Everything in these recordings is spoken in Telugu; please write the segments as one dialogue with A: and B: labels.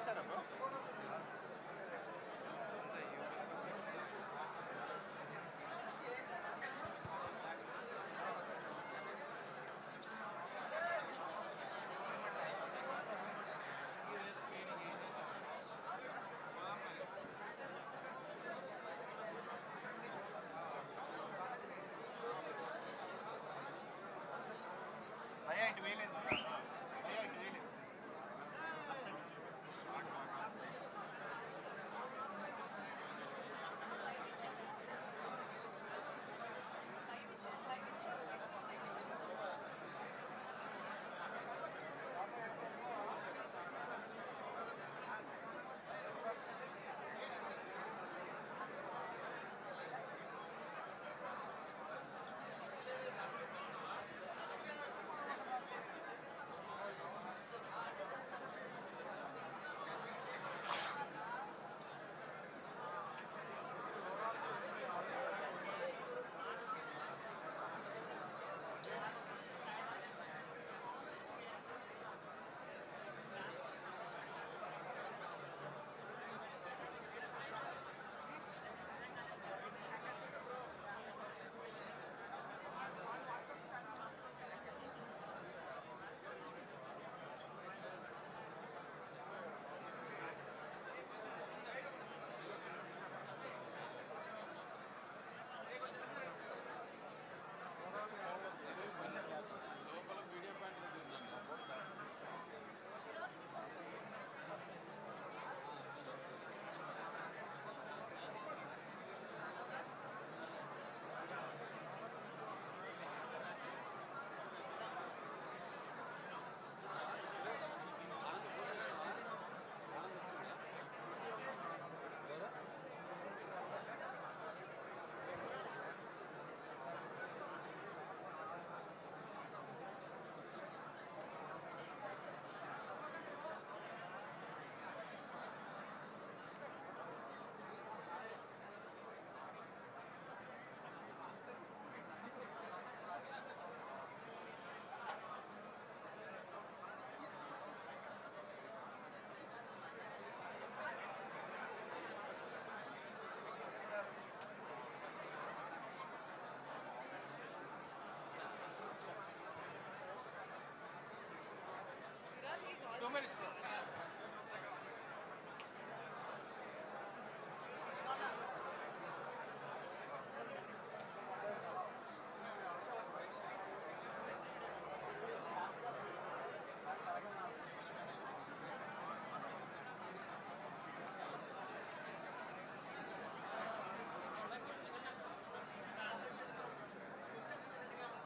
A: చేశారా బ్రో అయ్యా ఇటు వేయలేదు అయ్యా ఇటు వేయలేదు
B: Two minutes, bro.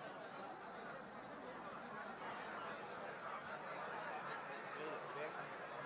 A: లేదు రియాక్షన్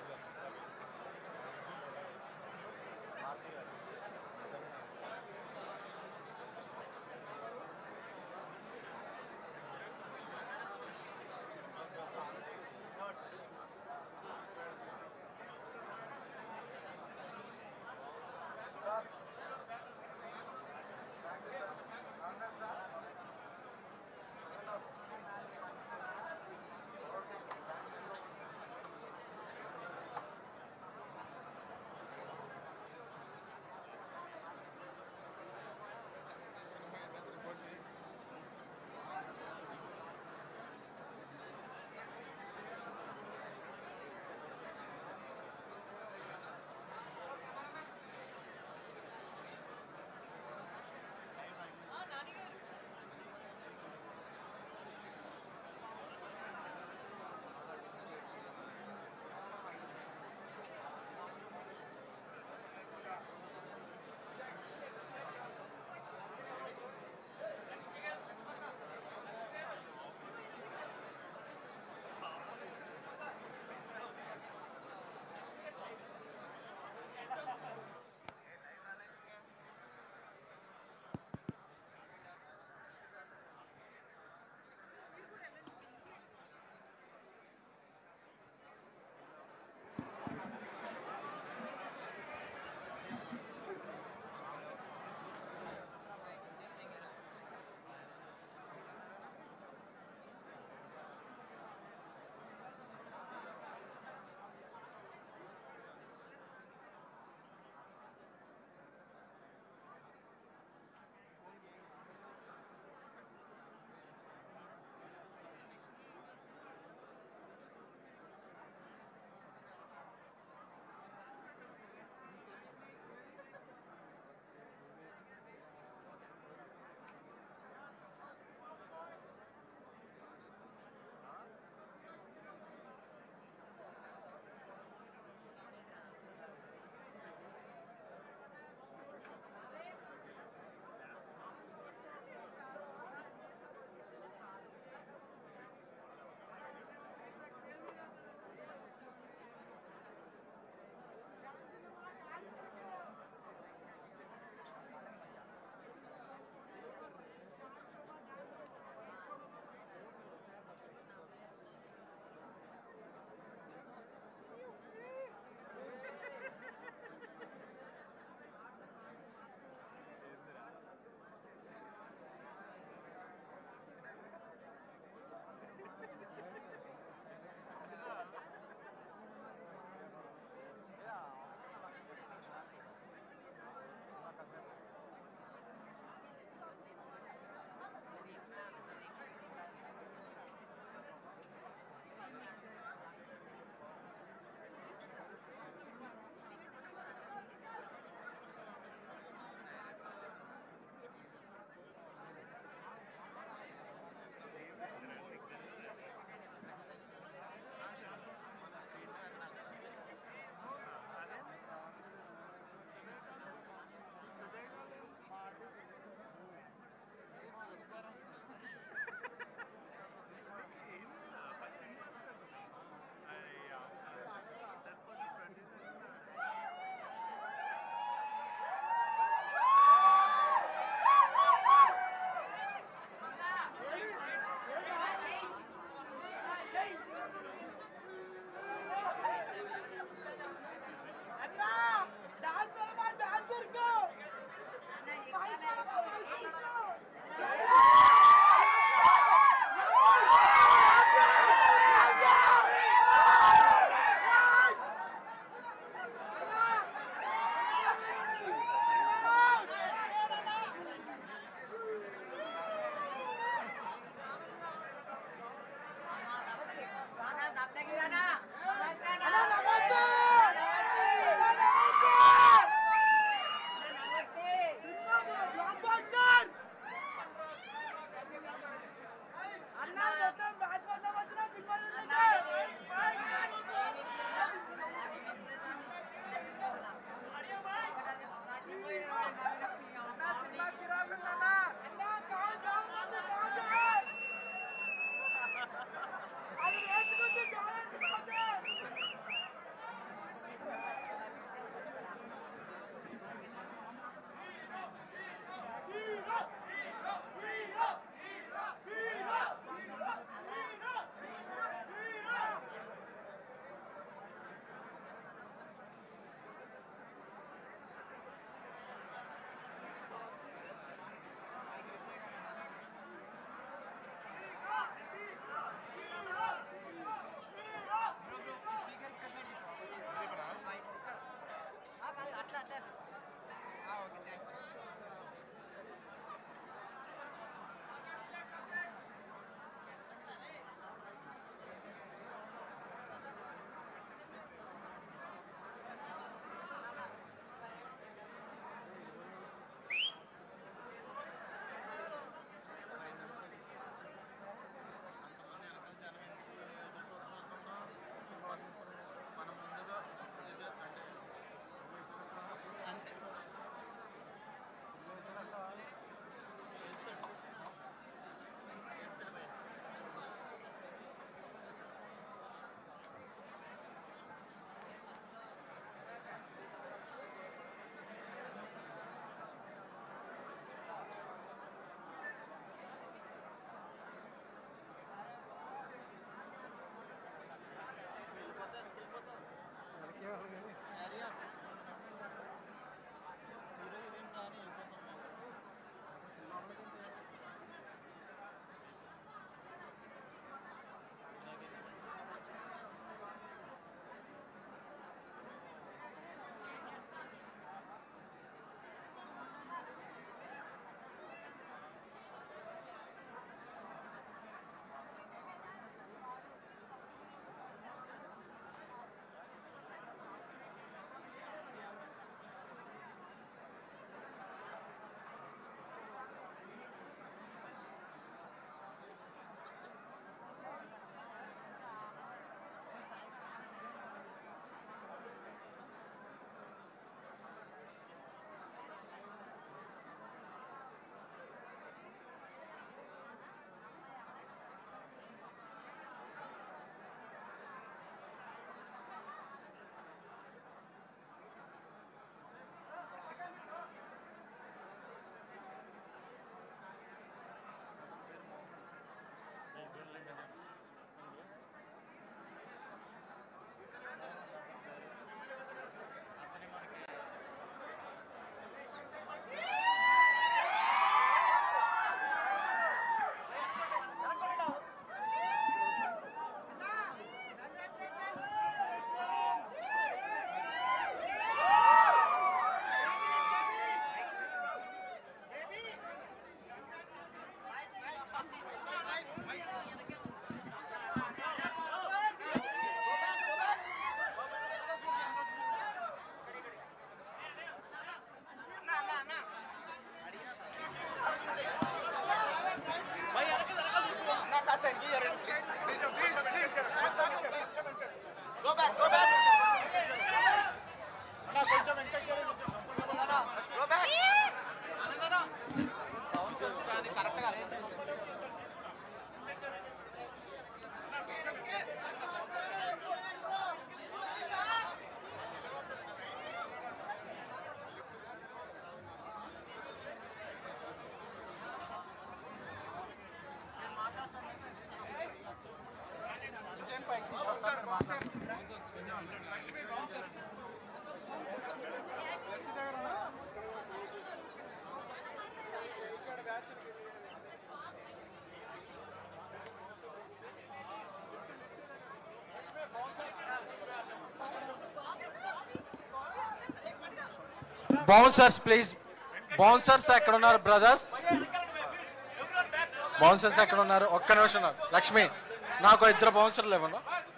C: బౌన్సర్స్ ప్లీజ్ బౌన్సర్స్ ఎక్కడ ఉన్నారు బ్రదర్స్ బౌన్సర్స్ ఎక్కడ ఉన్నారు ఒక్క నిమిషం ఉన్నారు లక్ష్మి నాకు ఇద్దరు బౌన్సర్లు ఇవ్వను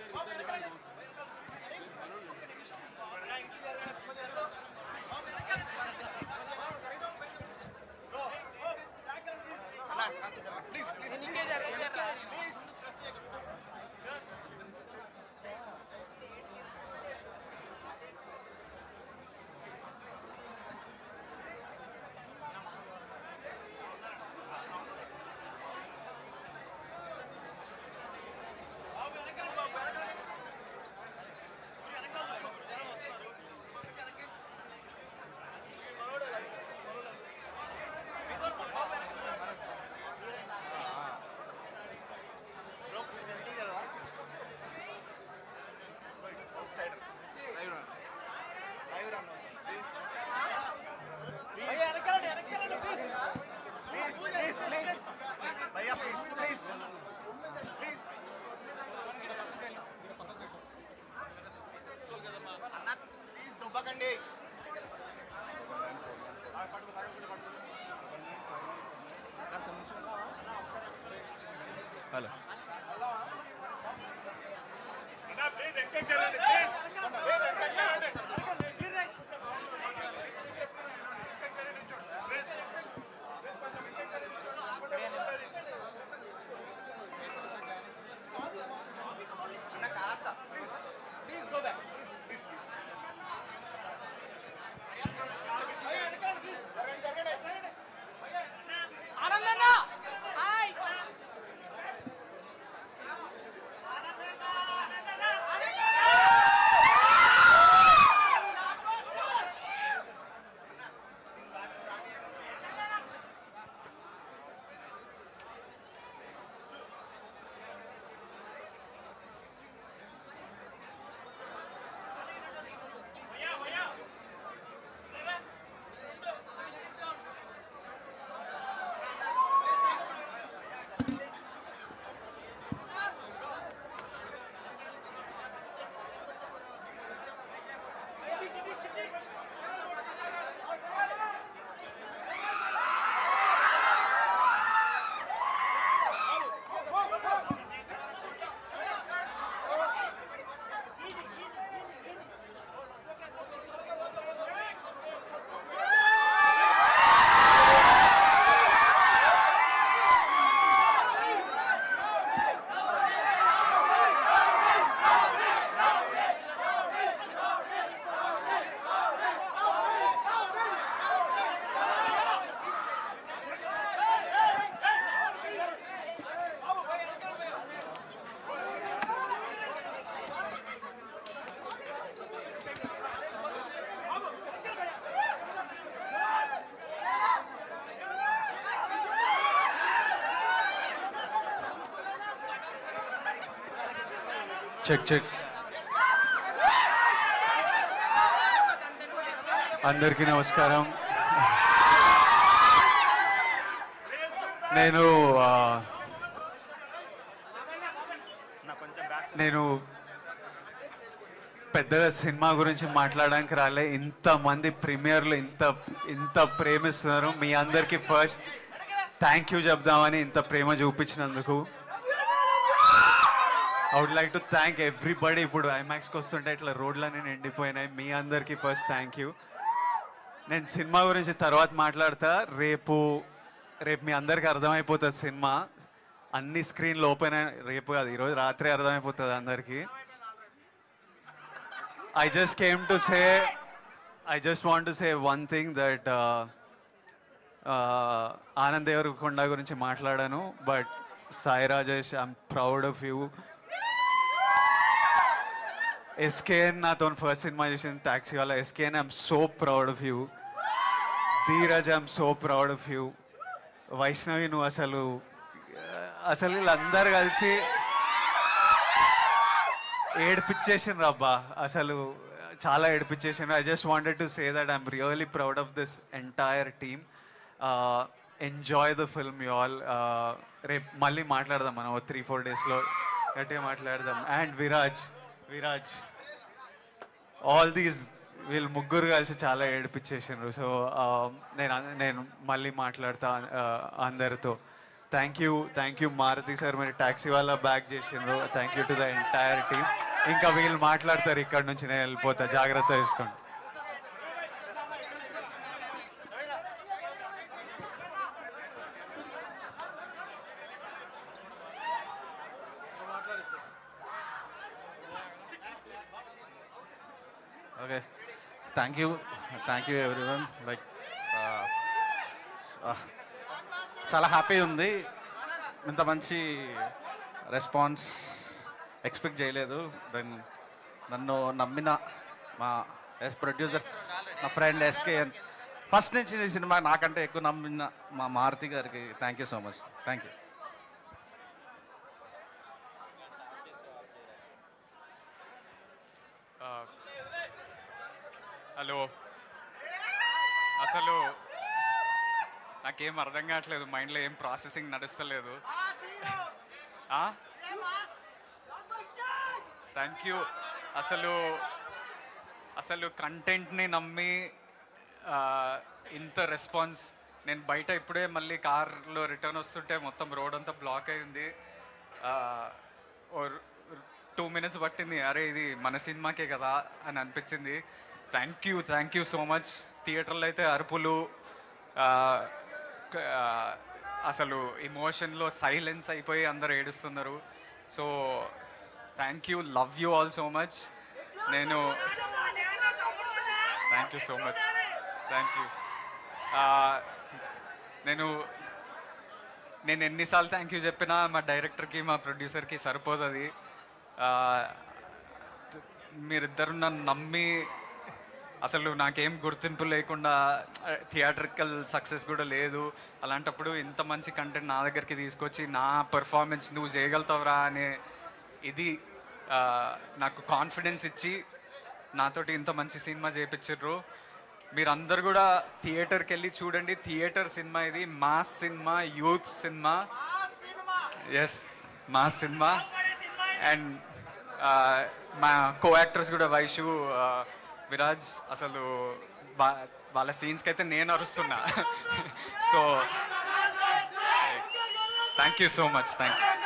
A: అన్నా కాస్త జరగండి. Please please please please bro please వెనక్కి జరగరా outside live run live run please భయ్యా వెనకాలండి వెనకాలండి ప్లీజ్ ప్లీజ్ ప్లీజ్ భయ్యా ప్లీజ్ ప్లీజ్ ప్లీజ్ అన్న ప్లీజ్ దుబ్బకండి పట్టుకు తాగకుండా పట్టుకు కాస్త నిమిషం హలో
B: ప్లీజ్ ఎంకరేజ్ చేయండి ప్లీజ్ ప్లీజ్ ఎంకరేజ్ చేయండి
A: చిన్న కాస్త please please go back please please please
D: ఆనందన్న హాయ్
C: చెక్ చెక్ అందరికీ నమస్కారం నేను ఆ, నేను పెద్దగా సినిమా గురించి మాట్లాడడానికి రాలే ఇంతమంది ప్రీమియర్లు ఇంత ఇంత ప్రేమిస్తున్నారు మీ అందరికీ ఫస్ట్ థ్యాంక్ యూ చెప్దామని ఇంత ప్రేమ చూపించినందుకు I would like to thank everybody ఇప్పుడు ఐమాక్స్కి వస్తుంటే ఇట్లా రోడ్లన్నీ నిండిపోయినాయి మీ అందరికీ ఫస్ట్ థ్యాంక్ యూ నేను సినిమా గురించి తర్వాత మాట్లాడతా రేపు రేపు మీ అందరికీ అర్థమైపోతుంది సినిమా అన్ని స్క్రీన్లు ఓపెన్ అయి రేపు కాదు ఈరోజు రాత్రి అర్థమైపోతుంది అందరికీ I just came to say I just want to say one thing that Anand Devarakonda గురించి మాట్లాడాను but Sai Rajesh I'm proud of you SKN నాతో ఫస్ట్ సినిమా చేసిన ట్యాక్సీ వాళ్ళ SKN I'm so proud of you Dheeraj I'm so proud of you Vaishnavi నువ్వు అసలు అసలు వీళ్ళందరూ కలిసి ఏడిపించేసిన రబ్బా అసలు చాలా ఏడిపించేసాను I just wanted to say that I'm really proud of this entire team enjoy the film you all రేపు మళ్ళీ మాట్లాడదాం మనం త్రీ ఫోర్ డేస్లో గట్టిగా మాట్లాడదాం and Viraj Viraj all these వీళ్ళు ముగ్గురు కలిసి చాలా ఏడిపించేసారు సో నేను నేను మళ్ళీ మాట్లాడతా uh, అందరితో thank you thank you Maruti sir మీరు ట్యాక్సీ వాళ్ళ బ్యాక్ చేసిండ్రు thank you to the entire team ఇంకా వీళ్ళు మాట్లాడతారు ఇక్కడ నుంచి నేను వెళ్ళిపోతా జాగ్రత్త తీసుకోండి
E: okay thank you thank you everyone like చాలా హ్యాపీ ఉంది ఇంత మంచి రెస్పాన్స్ ఎక్స్పెక్ట్ చేయలేదు దెన్ నన్ను నమ్మిన మా ఎస్ ప్రొడ్యూసర్స్ నా ఫ్రెండ్ ఎస్కేఎన్ ఫస్ట్ నుంచి ఈ సినిమా నాకంటే ఎక్కువ నమ్మిన మా మారుతి గారికి thank you so much thank you
F: hello అసలు నాకేం అర్థం కావట్లేదు మైండ్లో ఏం ప్రాసెసింగ్ నడుస్తలేదు థ్యాంక్ యూ అసలు అసలు కంటెంట్ని నమ్మి ఆ, ఇంత రెస్పాన్స్ నేను బయట ఇప్పుడే మళ్ళీ కార్లో రిటర్న్ వస్తుంటే మొత్తం రోడ్ అంతా బ్లాక్ అయింది టూ మినిట్స్ పట్టింది అరే ఇది మన సినిమాకే కదా అని అనిపించింది thank you thank you so much థియేటర్లో అయితే అరుపులు ఆ, క- ఆ, అసలు ఇమోషన్లో సైలెన్స్ అయిపోయి అందరు ఏడుస్తున్నారు so thank you love you all so much నేను thank you so much thank you నేను నేను ఎన్నిసార్లు థ్యాంక్ యూ చెప్పినా మా డైరెక్టర్కి మా ప్రొడ్యూసర్కి సరిపోదు అది ఆ, మీరిద్దరు నన్ను నమ్మి అసలు నాకేం గుర్తింపు లేకుండా థియేట్రికల్ సక్సెస్ కూడా లేదు అలాంటప్పుడు ఇంత మంచి కంటెంట్ నా దగ్గరికి తీసుకొచ్చి నా పర్ఫార్మెన్స్ నువ్వు చేయగలుగుతావురా అనే ఇది ఆ, నాకు కాన్ఫిడెన్స్ ఇచ్చి నాతోటి ఇంత మంచి సినిమా చేయించారు మీరందరు కూడా థియేటర్కి వెళ్ళి చూడండి థియేటర్ సినిమా ఇది mass cinema youth cinema yes mass cinema and మా కో యాక్టర్స్ కూడా వైషు ఆ, విరాజ్ అసలు వా- వాళ్ళ సీన్స్కి అయితే నేను అరుస్తున్నా so thank you so much thank you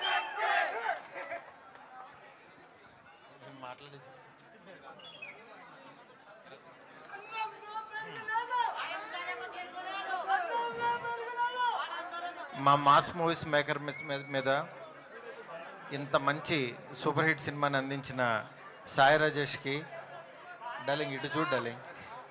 G: మా మాస్ మూవీస్ మేకర్ మిస్ మీద మీద ఇంత మంచి సూపర్ హిట్ సినిమాని అందించిన సాయి రాజేష్కి డార్లింగ్ ఇటు చూడు డార్లింగ్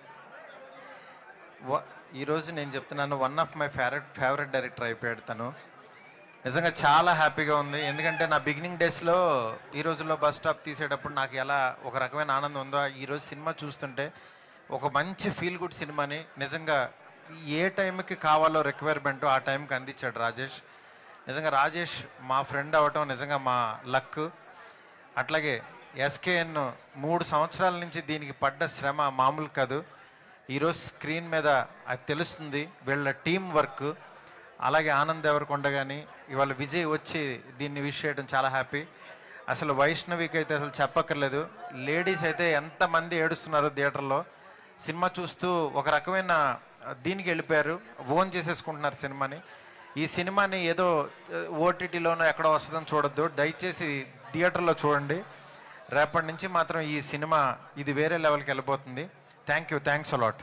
G: వ- ఈరోజు నేను చెప్తున్నాను one of my favourite favourite director అయిపోయాడు తను నిజంగా చాలా హ్యాపీగా ఉంది ఎందుకంటే నా బిగినింగ్ డేస్లో ఈ రోజుల్లో బస్ స్టాప్ తీసేటప్పుడు నాకు ఎలా ఒక రకమైన ఆనందం ఉందో ఈరోజు సినిమా చూస్తుంటే ఒక మంచి ఫీల్ గుడ్ సినిమాని నిజంగా ఏ టైంకి కావాలో రిక్వైర్మెంట్ ఆ టైంకి అందించాడు రాజేష్ నిజంగా రాజేష్ మా ఫ్రెండ్ అవ్వటం నిజంగా మా లక్ అట్లాగే ఎస్కేఎన్ మూడు సంవత్సరాల నుంచి దీనికి పడ్డ శ్రమ మామూలు కాదు ఈరోజు స్క్రీన్ మీద అది తెలుస్తుంది వీళ్ళ టీం వర్క్ అలాగే ఆనంద్ దేవరకొండ కానీ ఇవాళ విజయ్ వచ్చి దీన్ని విష్ చేయడం చాలా హ్యాపీ అసలు వైష్ణవికి అయితే అసలు చెప్పక్కర్లేదు లేడీస్ అయితే ఎంతమంది ఏడుస్తున్నారు థియేటర్లో సినిమా చూస్తూ ఒక రకమైన దీనికి వెళ్ళిపోయారు ఓన్ చేసేసుకుంటున్నారు సినిమాని ఈ సినిమాని ఏదో ఓటీటీలోనో ఎక్కడో వస్తుందని చూడొద్దు దయచేసి థియేటర్లో చూడండి రేపటి నుంచి మాత్రం ఈ సినిమా ఇది వేరే లెవెల్కి వెళ్ళిపోతుంది థ్యాంక్ యూ థ్యాంక్స్ అలాట్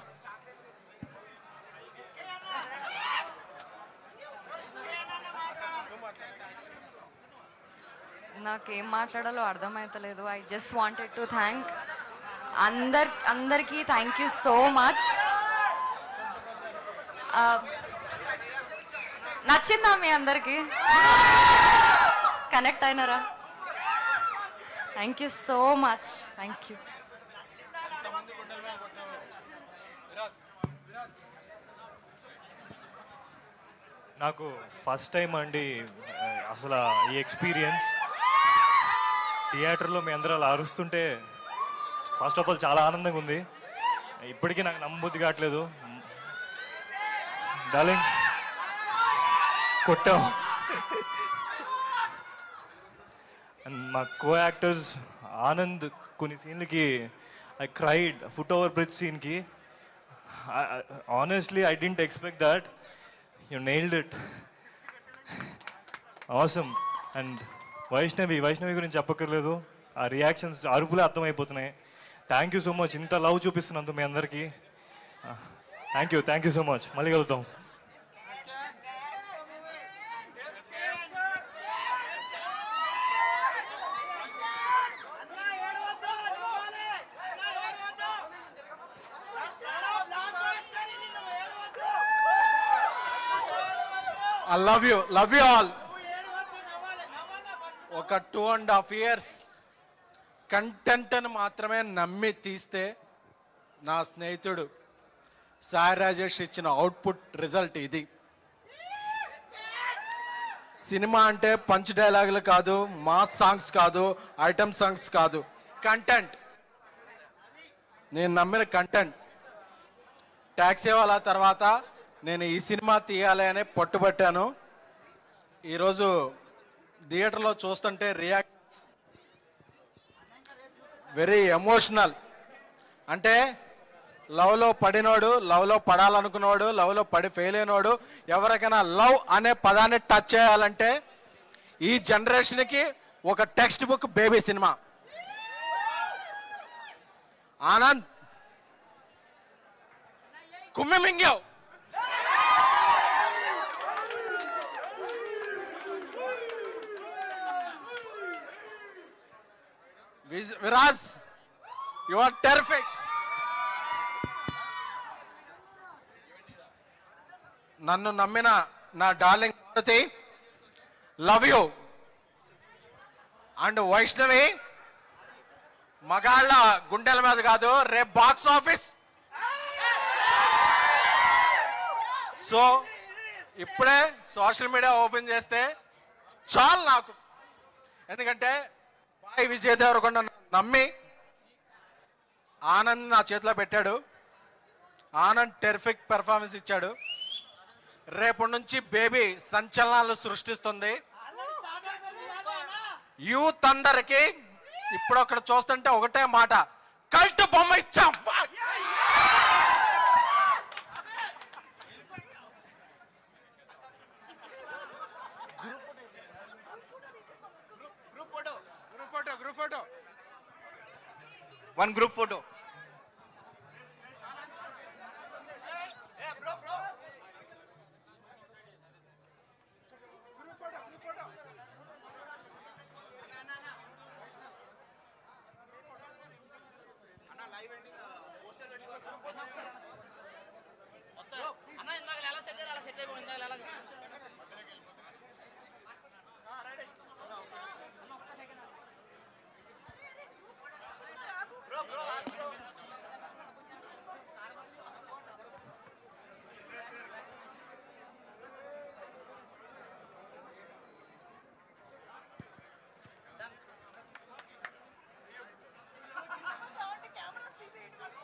H: నాకేం మాట్లాడాలో అర్థమవుతలేదు I just wanted to thank అందర్ అందరికీ థ్యాంక్ యూ సో మచ్ నచ్చిందా మీ అందరికీ కనెక్ట్ అయినారా thank you so much thank you
I: నాకు ఫస్ట్ టైం అండి ఆ, అసలు ఈ ఎక్స్పీరియన్స్ థియేటర్లో మీ అందరూ అలా అరుస్తుంటే ఫస్ట్ ఆఫ్ ఆల్ చాలా ఆనందంగా ఉంది ఇప్పటికీ నాకు నమ్మబుద్ధి కావట్లేదు డార్లింగ్ కొట్టాం అండ్ మా కో యాక్టర్స్ ఆనంద్ కొన్ని సీన్లకి I cried foot over bridge సీన్కి honestly I didn't expect that you nailed it అవసరం అండ్ వైష్ణవి వైష్ణవి గురించి చెప్పక్కర్లేదు ఆ రియాక్షన్స్ అరుపులే అర్థమైపోతున్నాయి థ్యాంక్ యూ సో మచ్ ఇంత లవ్ చూపిస్తున్నందుకు మీ అందరికీ thank you thank you so much మళ్ళీ కలుద్దాం
J: I love you love you all ఒక టూ అండ్ హాఫ్ ఇయర్స్ కంటెంట్ని మాత్రమే నమ్మి తీస్తే నా స్నేహితుడు సాయి రాజేష్ ఇచ్చిన అవుట్పుట్ రిజల్ట్ ఇది సినిమా అంటే పంచ్ డైలాగులు కాదు మాస్ సాంగ్స్ కాదు ఐటమ్ సాంగ్స్ కాదు కంటెంట్ నేను నమ్మిన కంటెంట్ ట్యాక్సీ వాళ్ళ తర్వాత నేను ఈ సినిమా తీయాలి అనే పట్టుబట్టాను ఈరోజు థియేటర్లో చూస్తుంటే రియాక్ట్స్ వెరీ ఎమోషనల్ అంటే లవ్లో పడినోడు లవ్లో పడాలనుకున్నవాడు లవ్లో పడి ఫెయిల్ అయినోడు ఎవరికైనా లవ్ అనే పదాన్ని టచ్ చేయాలంటే ఈ జనరేషన్కి ఒక text book baby cinema Anand కుమ్మి మింగావు Viz- Viraj you are terrific నన్ను నమ్మిన నా darling Bharati love you and Vaishnavi మగాళ్ళ గుండెల మీద కాదు రేపు బాక్స్ ఆఫీస్ సో ఇప్పుడే సోషల్ మీడియా ఓపెన్ చేస్తే చాలు నాకు ఎందుకంటే బాయ్ విజయ్ దేవరకొండ నమ్మి ఆనంద్ నా చేతిలో పెట్టాడు ఆనంద్ టెరిఫిక్ పెర్ఫార్మెన్స్ ఇచ్చాడు రేపటి నుంచి బేబీ సంచలనాలు సృష్టిస్తుంది యూత్ అందరికి ఇప్పుడు అక్కడ చూస్తుంటే ఒకటే మాట కల్ట్ బొమ్మ ఇచ్చాం
A: group photo
J: group photo group photo
A: one group photo
D: అన్న ఇందాక ఎలా సెట్ అయ్యారు అలా సెట్ అయిపోయి ఇందాక ఎలా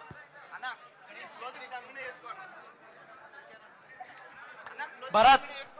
A: అన్న క్లోజ్ రికార్డ్ చేసుకో అన్న. అన్న, close
J: భరత్
A: recording చేసుకో.